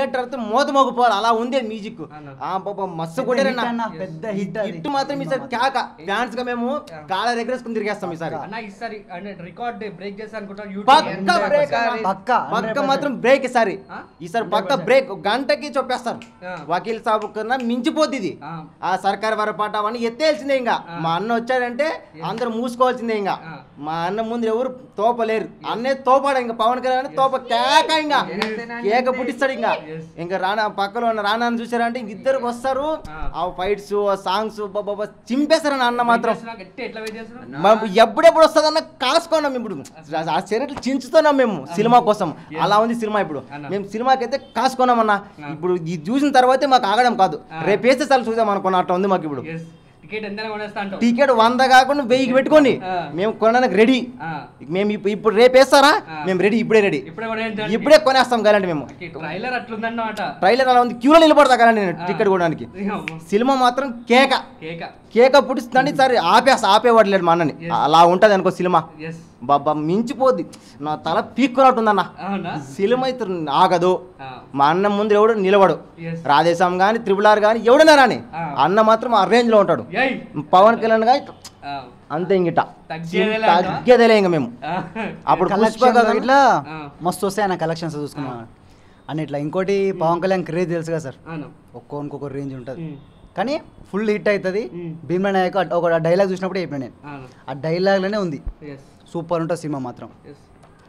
Theatre అయితే మోత మోగిపోవాలి అలా ఉంది మ్యూజిక్ అన్న. ఆ బాబా మస్తు పెద్ద కొట్టారన్న hit అన్న, పెద్ద hit అది. హిట్ మాత్రం ఈసారి కేక ఫ్యాన్స్ గా మేము కాళ్ళ ఎగరేసుకుని తిరిగేస్తాం ఈసారి అన్న ఈసారి అంటే రికార్డ్ బ్రేక్ చేస్తా అనుకుంటా పక్క యూట్యూబ్ బ్రేక్ పక్క, పక్క మాత్రం బ్రేక్ ఈసారి ఆ? ఈసారి పక్క బ్రేక్ గంటకి చొప్పేస్తారు ఆ. వకీల్ సాబు కన్నా మించిపోద్ది ఇది ఆ. ఆ సర్కార్ వరపాట అవన్నీ ఎత్తేయాల్సిందే ఇంకా మా అన్న వచ్చాడంటే అందరూ మూసుకోవాల్సిందే ఇంకా ఆ. మా అన్న ముందు ఎవరు తోపలేరు అన్నే తోపాడు ఇంకా పవన్ కళ్యాణ్ తోప కేక ఇంకా కేక పుట్టిస్తాడు ఇంకా Yes. ఇంకా రానా పక్కలో ఉన్న రానాని చూసారంటే ఇంక ఇద్దరికి వస్తారు ఆ. ఆ ఫైట్స్ ఆ సాంగ్స్ బాబా చింపేస్తారు అన్న మాత్రం గట్టి ఎట్లా వెయిట్ చేస్తున్నావు మా ఎప్పుడెప్పుడు వస్తుందన్న కాసుకున్నాం ఇప్పుడు ఆ చీరట్లు చించుతున్నాం మేము సినిమా కోసం అలా ఉంది సినిమా ఇప్పుడు అన్న. మేము సినిమాకి అయితే కాసుకున్నాం అన్న ఇప్పుడు ఇది చూసిన తర్వాతే మాకు ఆగడం కాదు రేపు వేస్తే చాలు చూద్దాం అనుకున్న అట్లా ఉంది మాకు ఇప్పుడు Yes. టికెట్ ఎంత కొనేస్తా అంటావు టికెట్ వంద కాకుండా వెయ్యికి పెట్టుకోండి ఆ. మేము కొనడానికి రెడీ ఆ. మేము ఇప్పు- ఇప్పుడు రేపు వేస్తారా ఆ. మేము రెడీ ఇప్పుడే రెడీ ఇప్పుడే కొనేద్దాం ఇప్పుడే కొనేస్తాం కదండి మేము ట్రైలర్ అట్లుందన్నమాట ట్రైలర్ అలా ఉంది క్యూలో నిలబడతా కదండి నేను టికెట్ కొనడానికి సినిమా మాత్రం కేక కేక కేక పుట్టిస్తుందండి సరే ఆపేస్తా ఆపేవాడు మా అన్నని Yes. అలా ఉంటది అనుకో సినిమా ఎస్ బాబా మించిపోద్ది నా తల పీక్కున్నట్టుందన్న అవునా సినిమా అయితే ఆగదు ఆ. మా అన్న ముందు ఎవడు నిలబడు Yes. రాధేశ్యామ్ కానీ త్రిపుల్ ఆర్ కానీ ఎవడైనా రాని ఆ. అన్న మాత్రం ఆ రేంజ్ లో ఉంటాడు ఏయ్ పవన్ కళ్యాణ్ కానీ ఆ. అంతే ఇంగిట తగ్గేదేలే అంటావా? తగ్గేదేలే ఇంక మేము ఆ. అప్పుడు పుష్ప కలెక్షన్ కదా ఇట్లా ఆ. మస్తు వస్తాయి అన్న కలెక్షన్స్ చూసుకున్నాం అని ఇట్లా ఇంకోటి పవన్ కళ్యాణ్ క్రేజ్ తెలుసు కదా సార్ అవును ఒక్కొక్క రేంజ్ ఉంటుంది ఉమ్. కానీ ఫుల్ హిట్ అవుతుంది మ్మ్. భీమ్లా నాయక్ ఒక డైలాగ్ చూసినప్పుడు చెప్పాను నేను అవును ఆ డైలాగ్లోనే ఉంది ఎస్ సూపర్ ఉంటుంది సినిమా మాత్రం ఎస్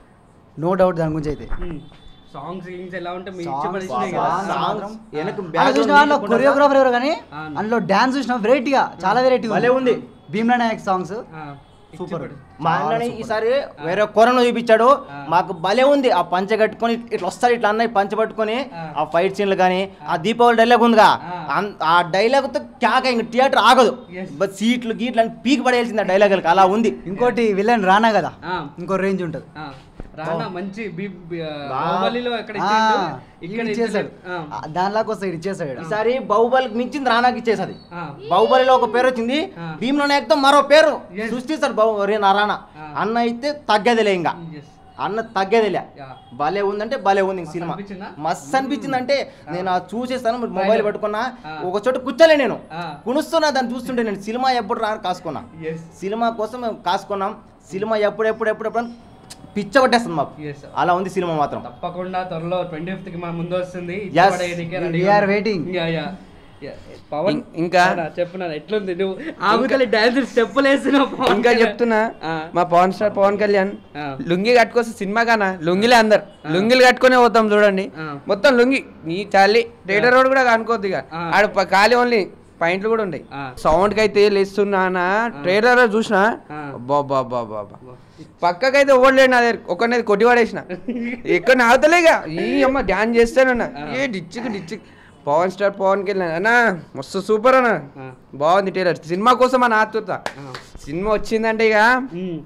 నో డౌట్ దాని గురించి అయితే సాంగ్స్ గిన్స్ ఎలా ఉంటే మీ Songs, ఇచ్చి పడేసినాయి songs, కదా songs, మాత్రం. వెనక అది background చూసిన వాళ్ళు music ఉండదా? కొరియోగ్రాఫర్ ఎవరు కానీ ఆ. అందులో డాన్స్ చూసిన వెరైటీగా చాలా వెరైటీ భలే ఉంది. భీమ్లా నాయక్ సాంగ్స్ ఆ, ఇచ్చి సూపర్ పడే- మా చాలా అన్నని సూపర్. ఈసారి వేరే కొరను చూపించాడు ఆ. మాకు భలే ఉంది ఆ పంచ కట్టుకొని ఇట్లా వస్తాడు ఇట్లా అన్నయ్య పంచ పట్టుకొని ఆ. ఆ ఫైట్ సీన్లు కానీ ఆ దీపావళి డైలాగ్ ఉందిగా ఆ. అన్- ఆ డైలాగ్ తో క్యాక ఇంక థియేటర్ ఆగదు Yes. బట్ సీట్లు గీట్లు అని పీక్ పడేయాల్సింది ఆ డైలాగ్ అలా ఉంది ఇంకోటి విలన్ రానా కదా ఆ. ఇంకో రేంజ్ ఉంటుంది ఆ, రానా మంచి బి- బి- ఆ, బా- బాహుబలిలో ఎక్కడ ఆ, ఇచ్చిండు ఇక్కడ ఈడు ఇచ్చేసాడు ఇచ్చేసాడు. ఆ, దానిలాగా వస్తాడు ఇచ్చేసాడు ఈడ. ఈసారి బాహుబలికి మించింది రానాకి ఇచ్చేసది ఆ, బాహుబలిలో ఒక పేరు వచ్చింది ఆ. భీమ్లో నాయక్తో మరో పేరు Yes. సృష్టిస్తాడు బాహు రే నారాయణ ఆ. అన్న అయితే తగ్గేదిలే ఇంకా yes. అన్న తగ్గేదిలే యా. భలే ఉందంటే భలే ఉంది ఇంక మస్తు సినిమా అనిపించిందా? మస్తు అనిపించింది అంటే నేను ఆ చూసేస్తాను మొబైల్ పట్టుకున్నా ఆ. ఒక చోట కూర్చోలే నేను ఆ. కునుస్తున్నా దాన్ని చూస్తుంటే నేను సినిమా ఎప్పుడు రా కాసుకున్నా Yes. సినిమా కోసం మేము కాసుకున్నాం సినిమా ఎప్పుడు ఎప్పుడు ఎప్పుడు ఎప్పుడు అని పిచ్చ కొట్టేస్తుంది మాకు Yes. అలా ఉంది సినిమా మాత్రం తప్పకుండా త్వరలో ట్వంటీ ఫిఫ్త్ కి మన ముందు వస్తుంది Yes. We are waiting. Pawan ఇం- ఇంకా? చెప్పున్నా ఎట్లుంది నువ్వు ఆగుతలే డాన్స్ స్టెప్పులు వేస్తున్నావు పవన్ ఇంకా కళ్యాణ్. చెప్తున్నా ఆ. మా పవన్ స్టార్ పవన్ కళ్యాణ్ ఆ. లుంగి కట్టుకొస్తే సినిమా కానా లుంగిలే అందరు లుంగిలు కట్టుకునే పోతాం చూడండి ఆ. మొత్తం లుంగి నీ చాలి థియేటర్ రోడ్ కూడా కనుకోద్దు ఇక ఆ. ఆడ ప- ఖాళీ ఓన్లీ పాయింట్లు కూడా ఉంటాయి ఆ. సౌండ్ కి అయితే లేస్తున్నానా ట్రైలర్ చూసిన ఆ. బాబా బాబా పక్కకైతే ఓడలేడు నా దగ్గర ఒకరినైతే కొట్టి పడేసిన ఎక్కడ నాగుతలేగా ఈ అమ్మ డ్యాన్స్ చేస్తానన్నా ఏ డిచ్చికి డిచ్చికి పవన్ స్టార్ పవన్ కళ్యాణ్ అన్నా మస్తు సూపర్ అన్న ఆ. బాగుంది ట్రైలర్ సినిమా కోసం అని ఆతుర్త ఆ. సినిమా వచ్చిందంటే ఇక ఉమ్.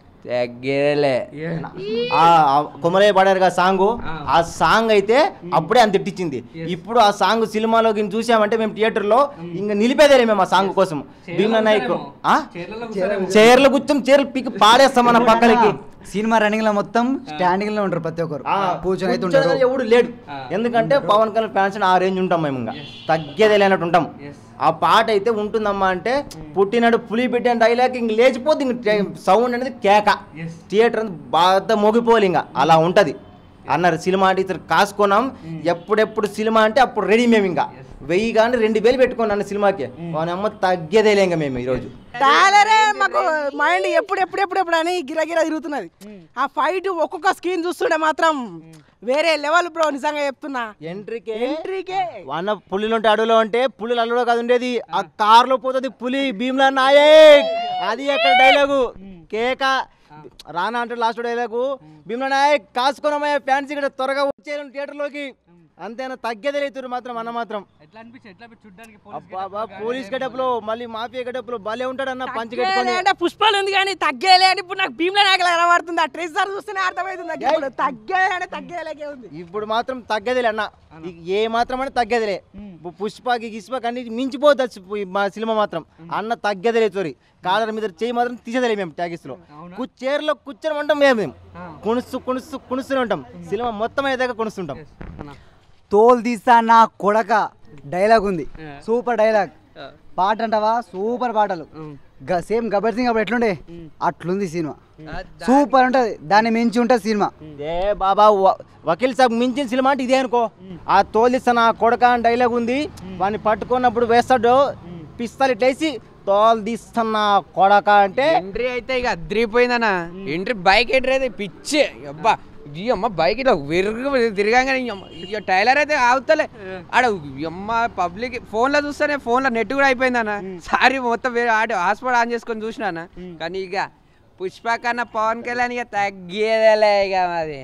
తగ్గేలే Yeah. ఆ ఆ కొమరయ్య పాడారుగా సాంగ్ ఆ. ఆ సాంగ్ అయితే అప్పుడే అంత ఇట్టించింది Yes. ఇప్పుడు ఆ సాంగ్ సినిమాలో గిన్ చూసామంటే మేము థియేటర్ లో ఇంకా నిలిపేదేలే మేము ఆ సాంగ్ కోసం చీరలో భీమ్లా నాయక్ కూర్చోలేమో. ఆ? చీరలలో కూర్చోలేమో. చీరలు కూర్చొని చీరలు పీకి పాడేస్తాం మన పక్కలకి సినిమా రన్నింగ్ లో మొత్తం స్టాండింగ్ లో ఉంటారు ప్రతి ఒక్కరు ఆ, కూర్చొని అయితే కూర్చొని ఉంటారు ఎవడు లేడు ఆ. ఎందుకంటే పవన్ కళ్యాణ్ ఫ్యాన్స్ ఆ రేంజ్ ఉంటాం మేము ఇంకా Yes. తగ్గేదే లేనట్టు ఉంటాం Yes. ఆ పాట అయితే ఉంటుందమ్మా అంటే పుట్టినాడు పులి పెట్టిన డైలాగ్ ఇంక లేచిపోద్ది ఇంక సౌండ్ అనేది కేక Yes. థియేటర్ అంతా బాగా మోగిపోవాలి ఇంకా అలా ఉంటది అన్నారు సినిమా అంటే ఇతరు కాసుకున్నాం ఎప్పుడెప్పుడు సినిమా అంటే అప్పుడు రెడీ మేము ఇంకా వెయ్యి కానీ రెండు వేలు పెట్టుకున్నాను అన్న సినిమాకి మన అమ్మ తగ్గేదేలే ఇంకా మేము ఈరోజు టాలరే మాకు మైండ్ ఎప్పుడు ఎప్పుడు ఎప్పుడు ఎప్పుడు అని గిరగిర తిరుగుతున్నది ఆ ఫైట్ ఒక్కొక్క స్క్రీన్ చూస్తుంటే మాత్రం వేరే లెవెల్ బ్రో నిజంగా చెప్తున్నా ఎంట్రీకే ఎంట్రీకే వన్న పులిలు ఉంటే అడవిలో ఉంటే పులిలు అల్లులో కాదు ఉండేది ఆ కారులో పోతుంది పులి భీమ్లా నాయక్ అది అక్కడ డైలాగు కేక రానా అంటే లాస్ట్ డైలాగు భీమ్లా నాయక్ కాసుకున్నామయ్యా ఫ్యాన్స్ ఇక్కడ త్వరగా వచ్చేయాలి థియేటర్లోకి అంతేనా తగ్గేదే లేదు మాత్రం అన్న మాత్రం ఎట్లా అనిపించి ఎట్లా అనిపించి చూడ్డానికి అబ్బా పోలీస్ గడపలో మళ్ళీ మాఫియా గడపలో భలే ఉంటాడన్న పంచి తగ్గేలే కట్టుకొని అంటే పుష్పాలు ఉంది కానీ తగ్గేలే అని ఇప్పుడు నాకు భీమ్ల నాయకులు కనబడుతుంది ఆ ట్రెజర్ చూస్తేనే అర్థమవుతుంది నాకు ఇప్పుడు తగ్గేలే అంటే తగ్గేలేకే ఉంది ఇప్పుడు మాత్రం తగ్గేదిలే అన్న ఇక ఏ మాత్రం అంటే తగ్గేదిలే పు- పుష్పకి గిష్పకి అన్ని మించిపోతుంది మా సినిమా మాత్రం అన్న తగ్గేదిలే చోరి కాలర్ మీద చేయి మాత్రం తీసేదిలే మేము ట్యాగిస్ లో కు- చైర్లో కూర్చొని ఉంటాం మేము మేము కుణుస్తూ కుణుస్తూ కుణుస్తూనే ఉంటాం సినిమా మొత్తం అయ్యేదాకా కొనుస్తుంటాం తోలు తీస్తా నా కొడక డైలాగ్ ఉంది సూపర్ డైలాగ్ పాట అంటావా సూపర్ పాటలు గ- సేమ్ గబ్బర్ సింగ్ అప్పుడు ఎట్లుండే అట్లుంది సినిమా సూపర్ ఉంటది దాన్ని మించి ఉంటుంది సినిమా ఏ బాబా వ- వకీల్ సాబ్ మించిన సినిమా అంటే ఇదే అనుకో ఆ తోలిస్తాను ఆ కొడక అని డైలాగ్ ఉంది వాడిని పట్టుకున్నప్పుడు వేస్తాడు పిస్తాలు ఇట్లేసి తోలు తీస్తున్నా కొడక అంటే ఎంట్రీ అయితే ఇక అద్రిపోయిందన్న ఎంట్రీ బైక్ ఎంట్రీ అయితే పిచ్చే అబ్బా ఈ అమ్మ బైక్ ఇట్లా విరుగు తిరగానే ఈ అమ్మ ఇక టైలర్ అయితే ఆగుతలే ఆడ ఈ అమ్మ పబ్లిక్ ఫోన్లో చూస్తేనే ఫోన్లో నెట్ కూడా అయిపోయిందన్న సారీ మొత్తం వేరే ఆడ హాస్పిటల్ ఆన్ చేసుకొని చూసినాన కానీ ఇక పుష్ప కన్నా పవన్ కళ్యాణ్ ఇక తగ్గేదేలే ఇక మాది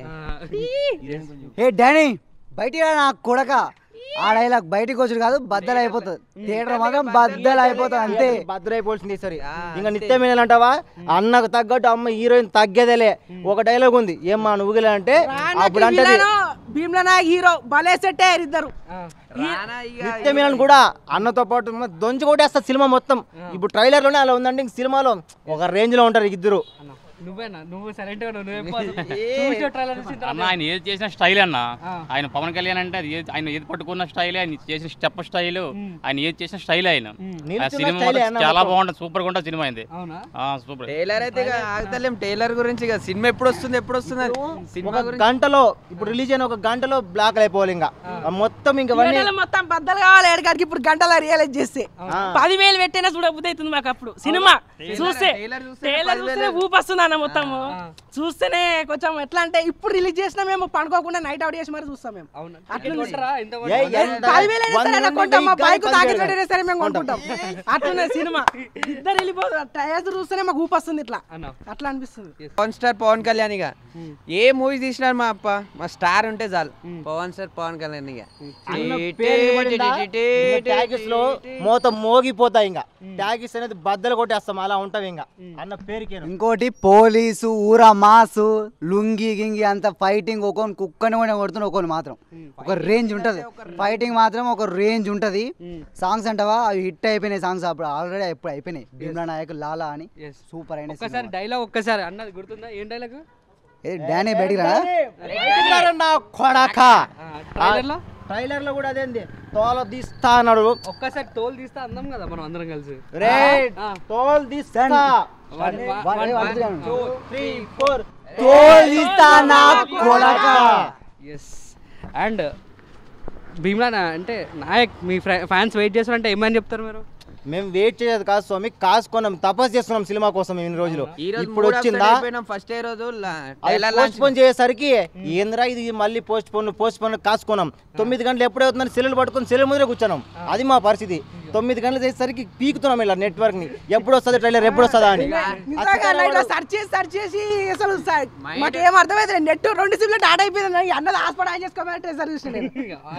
ఏ డానీ బయటికి రా నా కొడక ఆ డైలాగ్ బయటికి వచ్చుడు కాదు బద్దలు అయిపోతుంది థియేటర్ మాత్రం బద్దలు అయిపోతుంది అంతే భద్రైపోవాల్సింది సరే ఇంకా నిత్యమైన అంటావా అన్నకు తగ్గట్టు అమ్మ హీరోయిన్ తగ్గేదేలే ఒక డైలాగ్ ఉంది ఏమ్మా నువ్వు గిలా అంటే అప్పుడు అంటది భీమ్ల నాయక్ హీరో భలే సెట్ అయ్యారు ఇద్దరు రానా ఇక నిత్యమీనన్ కూడా అన్నతో పాటు మ- దొంచి కొట్టేస్తారు సినిమా మొత్తం ఇప్పుడు ట్రైలర్ లోనే అలా ఉందంటే ఇంక సినిమాలో ఒక రేంజ్ లో ఉంటారు ఇద్దరు అన్న, నువ్వేనా నువ్వు సైలెంట్ గా నువ్వు చూసే ట్రైలర్ చూసిన అన్న తర్వాత ఆయన ఏది చేసిన స్టైల్ అన్న ఆయన పవన్ కళ్యాణ్ అంటే అది ఏది- ఆయన ఏది పట్టుకున్న స్టైల్ ఆయన చేసిన స్టెప్ స్టైల్ ఆయన ఏది చేసిన స్టైల్ ఆయన ఆ నిల్చున్న సినిమా style మాత్రం అన్న చాలా మొత్తం. బాగుంటుంది సూపర్ గా ఉంటుంది సినిమా అయింది అవునా సూపర్ టైలర్ అయితే ఇక ఆగుతలేం టైలర్ గురించి ఇక సినిమా ఎప్పుడు వస్తుంది ఎప్పుడు వస్తుంది అని. సినిమా ఒక గురించి గంటలో ఇప్పుడు రిలీజ్ అయిన ఒక గంటలో బ్లాక్ అయిపోవాలి ఇంకా ఆ మొత్తం ఇంకా ఇవన్నీ థియేటర్లో మొత్తం బద్దలు కావాలి ఏడగాడికి ఇప్పుడు గంటల రియలైజ్ చేస్తే పదివేలు పెట్టినా చూడబుద్ధి అవుతుంది మాకు అప్పుడు సినిమా చూస్తే ట్రైలర్ చూస్తే ట్రైలర్ చూస్తే ఊపి వస్తుంది అన్న మొత్తం చూస్తేనే కొంచెం ఎట్లా అంటే ఇప్పుడు రిలీజ్ చేసినా మేము పండుకోకుండా నైట్ అవుట్ చేసి మరి చూస్తాం మేము అవునా టికెట్ కొట్టరా ఎంత ఏ, ఎంత- పదివేలు అయినా వంద సరే అన్న నుండి కొంటాం మా వెయ్యి బైక్ కానీ తాకిట్ పదివేలు. పెట్టినా సరే మేము కొనుక్కుంటాం అట్లనే సినిమా ఇద్దరు వెళ్ళిపోతారు టైర్స్ చూస్తేనే మాకు ఊపి వస్తుంది ఇట్లా అన్న అట్లా అనిపిస్తుంది పవన్ స్టార్ పవన్ కళ్యాణ్ ఇక ఏ మూవీ తీసినారు మా అప్ప మా స్టార్ ఉంటే చాలు పవన్ స్టార్ పవన్ కళ్యాణ్ ఇక అన్న పేరు వినబడిందా? ఇంకా ట్యాగిస్ లో మోత మోగిపోతాయి ఇంకా ట్యాగిస్ అనేది బద్దలు కొట్టేస్తాం అలా ఉంటాం ఇంకా అన్న పేరుకేను ఇంకోటి పోలీసు ఊరా మాసు లుంగి గింగి అంత ఫైటింగ్ ఒకని కుక్కని కూడా కొడుతున్న ఒకని మాత్రం ఒక రేంజ్ ఉంటది ఫైటింగ్ మాత్రం ఒక రేంజ్ ఉంటది సాంగ్స్ అంటావా అవి హిట్ అయిపోయినాయి సాంగ్స్ అప్పుడు ఆల్రెడీ ఎప్పుడు అయిపోయినాయి భీమ్లా నాయక్ లాలా అని Yes. సూపర్ అయిన ఒక్కసారి డైలాగ్ ఒక్కసారి అన్నది గుర్తుందా ఏం డైలాగ్ డానీ బయటికి రా నా కొడక ట్రైలర్ లో ట్రైలర్ లో కూడా అదేంది తోల తీస్తా అన్నాడు ఒక్కసారి తోలు తీస్తే అందం కదా మనం అందరం కలిసి రే తోల్ తీస్తా One, one, one, one, two, three four తోలిస్తా నా కొడక ఎస్ అండ్ భీమ్లా నా- అంటే నాయక్ మీ ఫ్యాన్స్ వెయిట్ చేస్తారంటే ఏమని చెప్తారు మీరు మేము వెయిట్ చేయదు కాదు స్వామి కాసుకున్నాం తపస్సు చేస్తున్నాం సినిమా కోసం ఇన్ని రోజులు ఈ రోజు ఇప్పుడు వచ్చిందా ఫస్ట్ ఏ రోజు పోస్ట్ పోన్ చేసేసరికి ఏంద్రా ఇది మళ్ళీ పోస్ట్ పోన్ పోస్ట్ పోన్ కాసుకున్నాం తొమ్మిది గంటలు ఎప్పుడవుతుందని సెల్లులు పట్టుకొని సెల్లు ముందరే కూర్చున్నాం అది మా పరిస్థితి తొమ్మిది గంటలు చేసేసరికి పీకుతున్నాం ఇలా నెట్వర్క్ ని ఎప్పుడు వస్తుంది ట్రైలర్ ఎప్పుడు వస్తుందా అని నిజంగా అన్న ఇట్లా సెర్చ్ చేసి సెర్చ్ చేసి అసలు స- మాకు ఏం అర్థమైతే నెట్ రెండు సిమ్లు డాటా అయిపోయింది అన్నది హాస్పిటల్ ఆన్ చేసుకోవాలి సార్ చూసిన నేను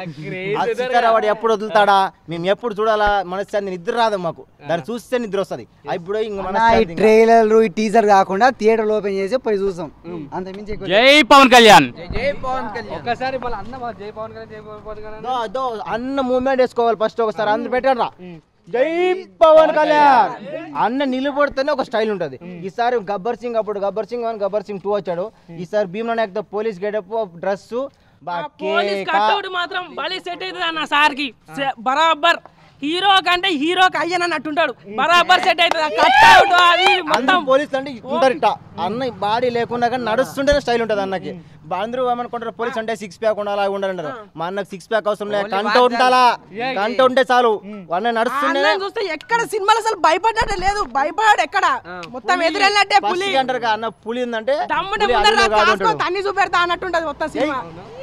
ఆ స్టిక్కర్ వాడు ఎప్పుడు వదులుతాడా మేము ఎప్పుడు చూడాలా మనశ్శాంతి నిద్ర రాదు మాకు దాన్ని చూస్తే నిద్ర వస్తుంది ఇప్పుడు ఇంక నా ఈ మనశ్శాంతి ఇంకా. ట్రైలర్ ఈ టీజర్ కాకుండా థియేటర్ ఓపెన్ చేసి పోయి చూస్తాం అంత మించి ఎక్కువ జై పవన్ కళ్యాణ్ జై పవన్ కళ్యాణ్ ఒక్కసారి మళ్ళీ అన్న మా జై పవన్ కళ్యాణ్ జై పవన్ కళ్యాణ్ దో, దో, అన్న మూమెంట్ వేసుకోవాలి ఫస్ట్ ఒకసారి అందరు పెట్టండి జై పవన్ కళ్యాణ్ అన్న నిలబడితేనే ఒక స్టైల్ ఉంటది ఈసారి గబ్బర్ సింగ్ అప్పుడు గబ్బర్ సింగ్ వన్ గబ్బర్ సింగ్ టూ వచ్చాడు ఈసారి Bheemla Nayak police getup dress police cutout మాత్రం బలి సెట్ అవుతుంది అన్న సార్కి సె- బరాబర్ హీరో కంటే హీరోకి అయ్యనన్నట్టుంటాడు బరాబర్ సెట్ అవుతుంది కట్అవుట్ అది మొత్తం అందరూ పోలీసులు అంటే ఉంటారు ఇట్ట అన్న బాడీ లేకుండా కానీ నడుస్తుంటేనే స్టైల్ ఉంటది అన్నకి అందరూ ఏమనుకుంటారు పోలీస్ అంటే సిక్స్ ప్యాక్ ఉండాలి అలా ఉండాలంటారు మా అన్నకి సిక్స్ ప్యాక్ అవసరం లేదు కంట ఉండాలా కంట ఉంటే చాలు అన్న నడుస్తుంటే అన్నని చూస్తే ఎక్కడ సినిమాలు అసలు భయపడ్డట్టే లేదు భయపడాడు ఎక్కడ మొత్తం ఎదురెళ్ళట్టే పులి అంటారు కదా, అన్న పులి ఉందంటే దమ్ముంటే పులి ముందర అడవిలో కాదు కాసుకో అంటాడు. తన్ని చూపెడతా అన్నట్టుంటది మొత్తం సినిమా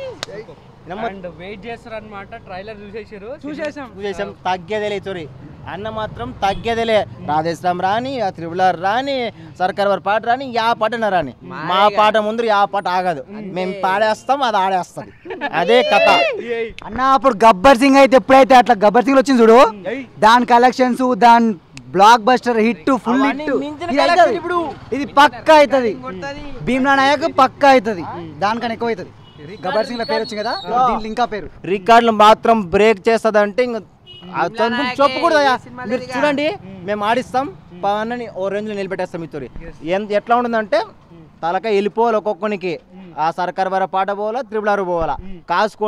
అండ్ వెయిట్ చేస్తారు అనమాట ట్రైలర్ చూసేసారు చూసేసాం చూసేసాం తగ్గేదేలే చోరి అన్న మాత్రం తగ్గేదేలే రాధేశ్యాం రాని ఆ త్రిబులార్ రాని సర్కార్ వారి పాట రాని యా పాట అన్న రాని మా పాట ముందు యా పాట ఆగదు మేము పాడేస్తాం అది ఆడేస్తుంది అదే కథ అన్న అప్పుడు గబ్బర్ సింగ్ అయితే ఎప్పుడైతే అట్లా గబ్బర్ సింగ్ వచ్చింది చూడు దాని కలెక్షన్స్ దాని బ్లాక్ బస్టర్ హిట్ ఫుల్ అవన్నీ హిట్ మించిన ఇది collection అవుతుంది ఇప్పుడు. ఇది పక్క అవుతుంది భీమ్లా నాయక్ పక్క అవుతుంది దానికన్నా ఎక్కువ అవుతుంది గబ్బర్ సింగ్ పేరు వచ్చింది కదా దీంట్లో ఇంకా పేరు రికార్డులు మాత్రం బ్రేక్ చేస్తుంది ఇంక ఆ తలుపులు చెప్పకూడదయ్యా మీరు చూడండి మేము ఆడిస్తాం పవన్ని ఓ రేంజ్లో నిలబెట్టేస్తాం ఇతోరి ఎంత ఎట్లా ఉంటుందంటే తలక వెళ్ళిపోవాలి ఒక్కొక్కనికి ఆ సర్కార్ వారి పాట పోవాలా త్రిబులారు పోవాలా కాసుకోండి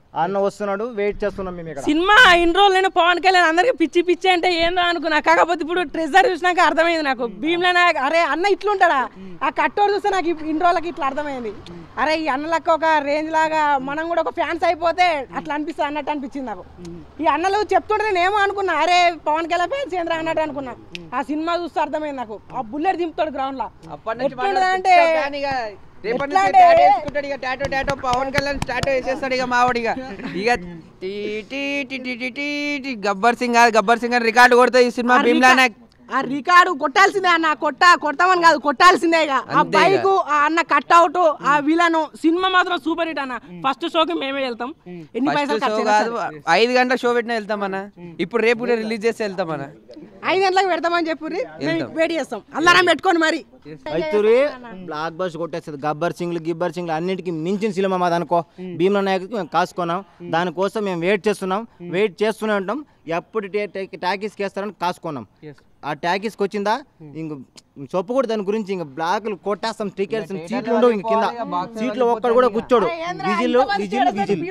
అన్న వస్తున్నాడు వెయిట్ చేస్తున్నాం మేము ఇక్కడ సినిమా ఇన్ని రోజులు నేను పవన్ కళ్యాణ్ అందరికి పిచ్చి పిచ్చి అంటే ఏందో అనుకున్నా కాకపోతే ఇప్పుడు ట్రెజర్ చూసినాక అర్థమైంది నాకు భీమ్లా నాయక్ అరే అన్న ఇట్లుంటాడా ఆ కట్టోడు చూస్తే నాకు ఇప్- ఇన్ని రోజులకి ఇట్లా అర్థమైంది అరే ఈ అన్నలకు ఒక రేంజ్ లాగా మనం కూడా ఒక ఫ్యాన్స్ అయిపోతే అట్లా అనిపిస్తుంది అన్నట్టు అనిపించింది నాకు ఈ అన్నలు చెప్తుంటే నేను ఏమో అనుకున్నా అరే పవన్ కళ్యాణ్ ఫ్యాన్స్ ఏంద్రా అన్నట్టు అనుకున్నా ఆ సినిమా చూస్తే అర్థమైంది నాకు ఆ బుల్లెట్ దింపుతాడు గ్రౌండ్ లో ఎట్లుంటది అంటే రేపటి ఎట్లా నుంచి అంటే- టాటో వేసుకుంటాడు ఇక tattoo tattoo Pawan Kalyan tattoo వేసేస్తాడు ఇక మావాడు ఇక ఇక టీ టీ టీ టీ టీ టీ టీ గబ్బర్ సింగ్ కాదు గబ్బర్ సింగ్ అని రికార్డు కొడుతుంది ఈ సినిమా ఆ భీమ్లా రికా- నాయక్ ఆ రికార్డు కొట్టాల్సిందే అన్న కొట్ట కొడతామని కాదు కొట్టాల్సిందే ఇక ఆ అంతే ఇక. బైక్ ఆ అన్న కట్అవుట్ ఆ విలను సినిమా మాత్రం సూపర్ హిట్ అన్న ఫస్ట్ షోకి మేమే వెళ్తాం ఎన్ని పైసలు ఫస్ట్ షో ఖర్చు అయినా కాదు సరే. ఐదు గంటల షో పెట్టినా వెళ్తామన్నా ఇప్పుడు రేపు కూడా రిలీజ్ చేస్తే వెళ్తామన్నా ఐదు గంటలకు పెడతామని చెప్పి మేము వెయిట్ చేస్తాం అల్లారం పెట్టుకొని మరి రైతురి బ్లాక్ బస్ కొట్టేస్తుంది గబ్బర్ సింగ్లు గిబ్బర్ సింగ్లు అన్నిటికీ మించిన సినిమా మాది అనుకో భీమ్ల నాయకుడికి మేము కాసుకున్నాం దానికోసం మేము వెయిట్ చేస్తున్నాం వెయిట్ చేస్తూనే ఉంటాం ఎప్పుడు ట్యాకీస్కి వేస్తారని కాసుకున్నాం ఆ ట్యాకీస్కి వచ్చిందా ఇంక చెప్పు కూడా దాని గురించి ఇంక బ్లాక్లు కొట్టేస్తాం టికెట్స్ సీట్లు ఉండవు ఇంక కింద సీట్లు ఒక్కడు కూడా కూర్చోడు విజిల్ విజిల్ విజిల్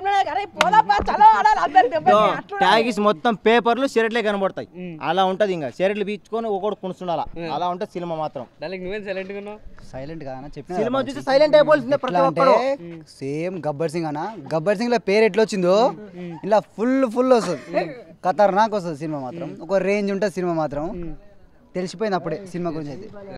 ట్యాగీస్ మొత్తం పేపర్లు షెరెట్లే కనబడతాయి అలా ఉంటది ఇంకా షెరెట్లు బీచుకొని ఒకడు కుణుస్తుండాల అలా ఉంటది సినిమా మాత్రం డార్లింగ్ నువ్వేం సైలెంట్గా ఉన్నావు సైలెంట్ కాదన్నా చెప్పిన సినిమా చూసి సైలెంట్ అయిపోవాల్సిందే ప్రతి ఎట్లా ఒక్కడు అంటే సేమ్ గబ్బర్ సింగ్ అన్న గబ్బర్ సింగ్ లో పేరు ఎట్లా వచ్చిందో ఇలా ఫుల్ ఫుల్ వస్తుంది ఖతర్నాక్ వస్తుంది సినిమా మాత్రం ఒక రేంజ్ ఉంటుంది సినిమా మాత్రం తెలిసిపోయింది అప్పుడే సినిమా గురించి అయితే